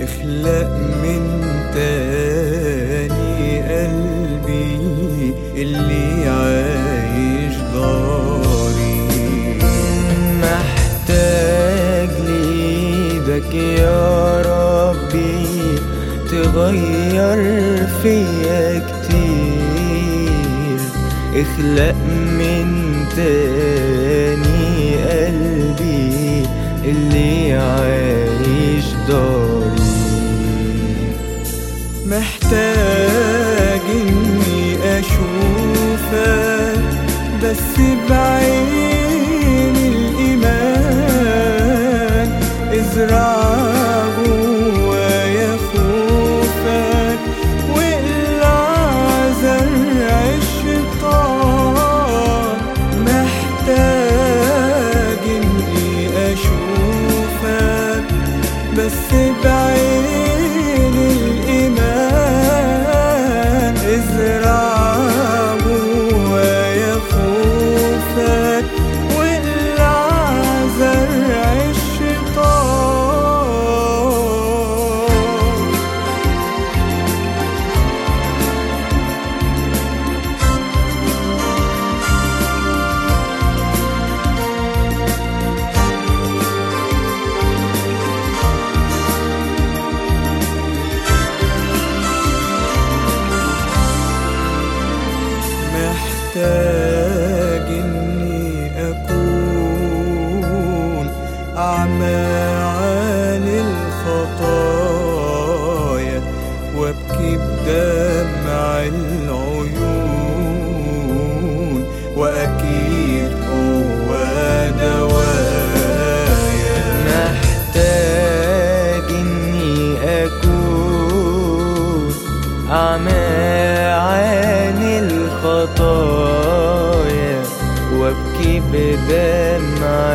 اخلق من تاني قلبي اللي عايش ضاري محتاج ليدك يا ربي تغير فيا كتير اخلق من تاني قلبي اللي عايش ضاري محتاج اني اشوفك بس بعين الايمان ازرع جوايا خوفك واقلع زرع الشيطان محتاج اني اشوفك بس بعين الإيمان ازرع جوايا خوفك واقلع زرع الشيطان محتاج اني اكون اعمى عن الخطايا وابكي بدمع العيون واكيد هو دوايا محتاج اني اكون أعمى عن الخطايا وابكي بدمع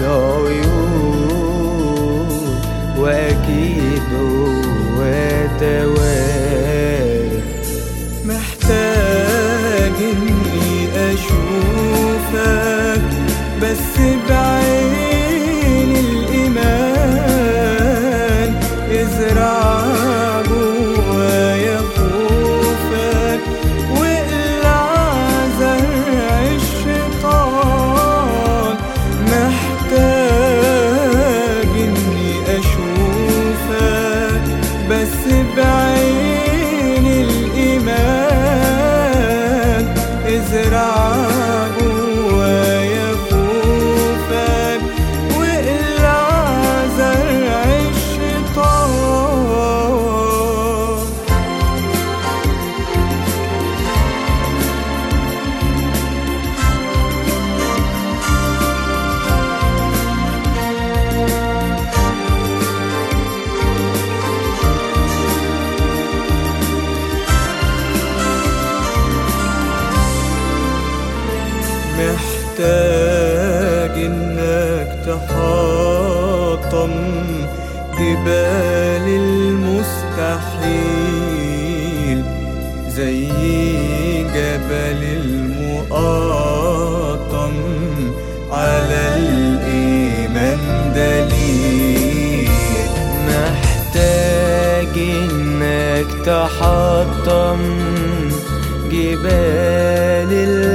العيون واكيد هو دوايا محتاج اني اشوفك بس بعين الايمان ازرع جوايا خوفك واقلع زرع الشيطان محتاج اني اشوفك بس بعين الايمان ازرع جوايا خوفك واقلع زرع الشيطان محتاج انك تحطم جبال المستحيل زي جبل المقطم على الايمان دليل محتاج انك تحطم جبال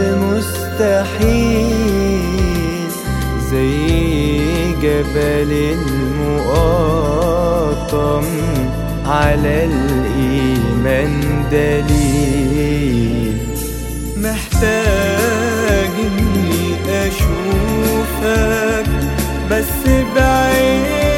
المستحيل زي جبل المقطم على الإيمان دليل محتاج إني أشوفك بس بعين